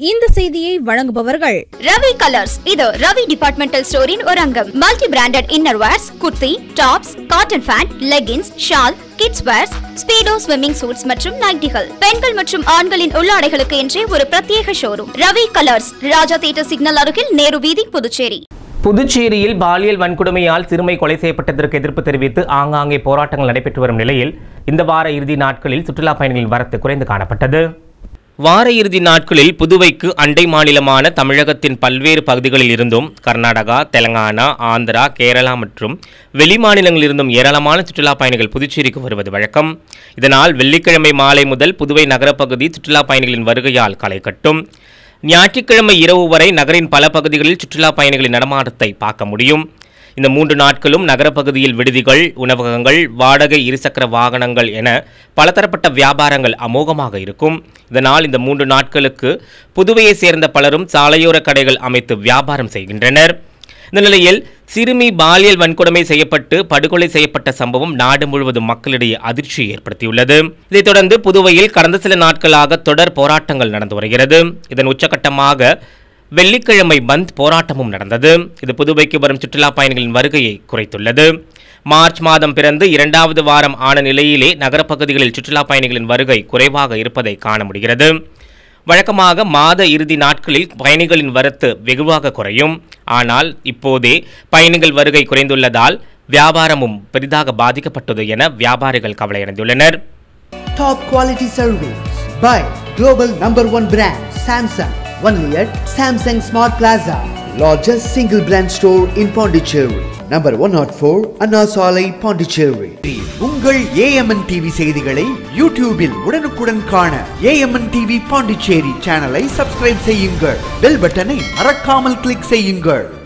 இந்த செய்தியை வழங்குபவர்கள் ரவி கலர்ஸ் இது ரவி டிபார்ட்மெண்டல் ஸ்டோரின் ஒரு அங்கம் multi branded inner wears kurti tops cotton pant leggings shawl kids wears Speedo swimming suits மற்றும் நைட்டிகள் பெண்கள் மற்றும் ஆண்களின் உள்ளாடைகளுக்கு என்றே ஒரு பிரத்யேக showroom Ravi colours Raja theatre signal அருகில் நேரு வீதி புதுச்சேரி புதுச்சேரியில் பாலியல் வன்கொடுமையால் சிறுமை கொலை செய்யப்பட்டதற்கு எதிர்ப்பு தெரிவித்து ஆங்காங்கே போராட்டங்கள் நடைபெற்று வரும் நிலையில் இந்த வார இறுதி நாட்களில் சுற்றுலா பயணிகளின் வரத்து குறைந்து காணப்பட்டது வார இறுதி நாட்களில் புதுவைக்கு அண்டை மாநிலமான தமிழகத்தின் பல்வேறு பகுதிகளில் இருந்தும் கர்நாடகா தெலங்கானா ஆந்திரா கேரளா மற்றும் வெளிமாநிலங்களில் இருந்தும் ஏராளமான சுற்றுலா பயணிகள் புதுச்சேரிக்கு வருவது வழக்கம் இதனால் வெள்ளிக்கிழமை மாலை முதல் புதுவை நகரப்பகுதி சுற்றுலா பயணிகளின் வருகையால் களை கட்டும் ஞாயிற்றுக்கிழமை இரவு வரை நகரின் பல பகுதிகளில் சுற்றுலா பயணிகளின் நடமாட்டத்தை பார்க்க முடியும் இந்த மூன்று நாட்களும் நகரப்பகுதியில் விடுதிகள் உணவகங்கள் வாடகை இருசக்கர வாகனங்கள் என பலதரப்பட்ட வியாபாரங்கள் அமோகமாக இருக்கும் இதனால் இந்த மூன்று நாட்களுக்கு புதுவையை சேர்ந்த பலரும் சாலையோர கடைகள் அமைத்து வியாபாரம் செய்கின்றனர் இந்த நிலையில் சிறுமி பாலியல் வன்கொடுமை செய்யப்பட்டு படுகொலை செய்யப்பட்ட சம்பவம் நாடு முழுவதும் மக்களிடையே அதிர்ச்சியை ஏற்படுத்தியுள்ளது இதைத் தொடர்ந்து புதுவையில் கடந்த சில நாட்களாக தொடர் போராட்டங்கள் நடந்து வருகிறது இதன் உச்சகட்டமாக வெள்ளிக்கிழமை பந்த் போராட்டமும் நடந்தது இது புதுவைக்கு வரும் சுற்றுலா பயணிகளின் வருகையை குறைத்துள்ளது மார்ச் மாதம் பிறந்து இரண்டாவது வாரம் ஆன நிலையிலே நகரப்பகுதிகளில் சுற்றுலா பயணிகளின் வருகை குறைவாக இருப்பதை காண முடிகிறது வழக்கமாக மாத இறுதி நாட்களில் பயணிகளின் வரத்து வெகுவாக குறையும் ஆனால் இப்போதே பயணிகள் வருகை குறைந்துள்ளதால் வியாபாரமும் பெரிதாக பாதிக்கப்பட்டது என வியாபாரிகள் கவலையடைந்துள்ளனர் Top quality service by global number one brand Samsung. Only at Samsung Smart Plaza, largest single brand store in Pondicherry. Number 104 Anna Salai, Pondicherry. உங்கள் ஏஎம்என் டிவி செய்திகளை யூடியூபில் உடனுக்குடன் காண ஏஎம்என் டிவி பாண்டிச்சேரி சேனலை சப்ஸ்கிரைப் செய்யுங்கள் பெல் பட்டனை மறக்காமல் கிளிக் செய்யுங்கள்